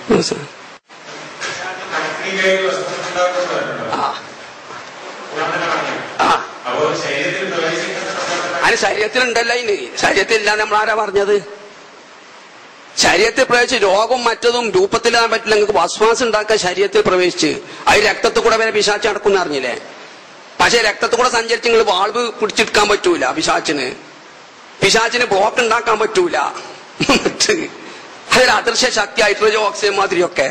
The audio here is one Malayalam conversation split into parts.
കൈ വസ്തുണ്ടാക്കുന്നവരുണ്ടോ ആ ഖുർആൻ തന്നെ പറഞ്ഞു ആ അപ്പോ ശരീരത്തിൽ പ്രവേശിക്കുന്ന അതിന് ശരീരത്തിലുണ്ടല്ലോ അതിന് ശരീരത്തിലില്ല നമ്മൾ ആരാ പറഞ്ഞത് ശരീരത്തിൽ പ്രവേശിച്ച് രോഗം മറ്റതും രൂപത്തിലാൻ പറ്റില്ല നിങ്ങൾക്ക് വസ്വാസം ഉണ്ടാക്കാൻ ശരീരത്തിൽ പ്രവേശിച്ച് അത് രക്തത്തിൽ കൂടെ വരെ പിശാച്ച് നടക്കുന്ന അറിഞ്ഞില്ലേ പക്ഷെ രക്തത്തിൽ കൂടെ സഞ്ചരിച്ച് നിങ്ങൾ വാൾവ് പിടിച്ചെടുക്കാൻ പറ്റൂല പിശാച്ചിന് പിശാച്ചിന് ബ്ലോക്ക് ഉണ്ടാക്കാൻ പറ്റൂല അതൊരു അദൃശ്യ ശക്തി ഹൈഡ്രോജൻ ഓക്സിജൻ മാതിരിയൊക്കെ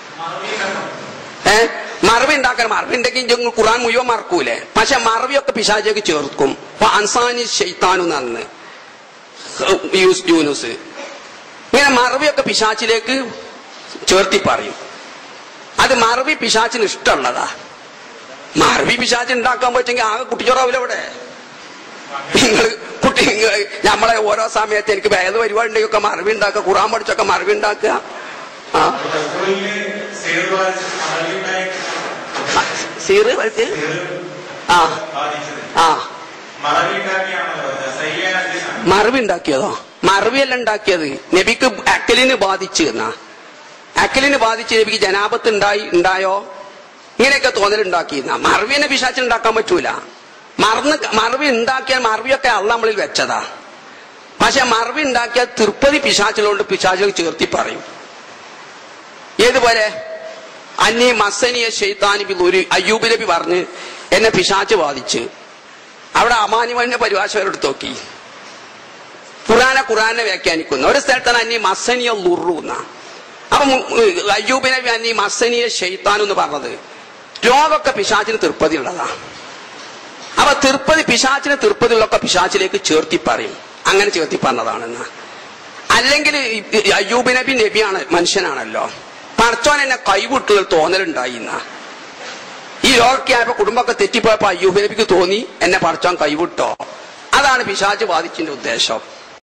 ഏ മറവി ഉണ്ടാക്കാൻ മറവി ഉണ്ടെങ്കിൽ നിങ്ങൾ ഖുറാൻ മുഴുവൻ മറക്കൂലേ പക്ഷെ മറവിയൊക്കെ പിശാചേക്ക് ചേർക്കും അപ്പൊ അൻസാനി ഷെയ്ത്താനു നന്ന് യൂസ് യൂനുസ് ഇങ്ങനെ മറവിയൊക്കെ പിശാച്ചിലേക്ക് ചേർത്തി പറയും അത് മറവി പിശാച്ചിന് ഇഷ്ടമുള്ളതാ മറവി പിശാച്ച് ഉണ്ടാക്കാൻ പറ്റുമെങ്കിൽ ആകെ കുട്ടിച്ചോറാവില്ല അവിടെ നിങ്ങൾ കുട്ടി നിങ്ങള് നമ്മളെ ഓരോ സമയത്ത് എനിക്ക് വേദ പരിപാടി ഉണ്ടെങ്കിലൊക്കെ മറവി ഉണ്ടാക്കുക ഖുറാൻ പഠിച്ചൊക്കെ മറവി ഉണ്ടാക്കുക ആ തസ്കൂലില് സീറ് ബാധിച്ച് മറവിയുണ്ടായി സീറ് പഠിച്ച് ആ ബാധിച്ചത് ആ മറവിയുണ്ടാക്കിയാണല്ലോ സയ്യാൻ ഹദീസാണ് മറവി ഉണ്ടാക്കിയതോ മറവിയല്ല ഉണ്ടാക്കിയത് നബിക്ക് അക്കലിന് ബാധിച്ചു എന്നാ അക്കലിന് ബാധിച്ച് നബിക്ക് ജനാപത്ത് ഉണ്ടായി ഉണ്ടായോ ഇങ്ങനെയൊക്കെ തോന്നലുണ്ടാക്കിയിരുന്ന മറവിനെ പിശാച്ചിന് ഉണ്ടാക്കാൻ പറ്റൂല മറന്ന് മറവി ഉണ്ടാക്കിയാൽ മറവിയൊക്കെ അള്ള നമ്മളിൽ വെച്ചതാ പക്ഷെ മറവി ഉണ്ടാക്കിയാൽ തിരുപ്പതി പിശാച്ചിലോണ്ട് പിശാചികൾ ചേർത്തി പറയും ഏതുപോലെ അന്നി മസനിയ ഷെയ്ത്താനി ഒരു അയ്യൂബ് നബി പറഞ്ഞ് എന്നെ പിശാച്ച് ബാധിച്ച് അവിടെ അമാനിമന്റെ പരിഭാഷകരെടുത്ത് നോക്കി ഖുറാനെ ഖുറാനെ വ്യാഖ്യാനിക്കുന്നു ഒരു സ്ഥലത്താണ് അന്നി മസനിയ ലുറു എന്ന അപ്പൊ മു- അയ്യൂബ് നബി അന്നി മസനിയ ഷെയ്ത്താൻ എന്ന് പറഞ്ഞത് രോഗമൊക്കെ പിശാച്ചിന് തിരുപ്പതി ഉള്ളതാ അപ്പൊ തിരുപ്പതി പിശാച്ചിന് തിരുപ്പതിയുള്ളൊക്കെ പിശാച്ചിലേക്ക് ചേർത്തി പറയും അങ്ങനെ ചേർത്തി പറഞ്ഞതാണെന്ന് അല്ലെങ്കിൽ ഈ അയ്യൂബ് നബി നബിയാണ് മനുഷ്യനാണല്ലോ പടച്ചോൻ എന്നെ കൈവിട്ടു തോന്നലുണ്ടായി എന്നാ ഈ രോഗമൊക്കെ ആയപ്പോ കുടുംബമൊക്കെ തെറ്റിപ്പോയപ്പോ അയ്യൂബ് നബിക്ക് തോന്നി എന്നെ പടച്ചോൻ കൈവിട്ടോ അതാണ് പിശാച്ച് ബാധിച്ചിന്റെ ഉദ്ദേശം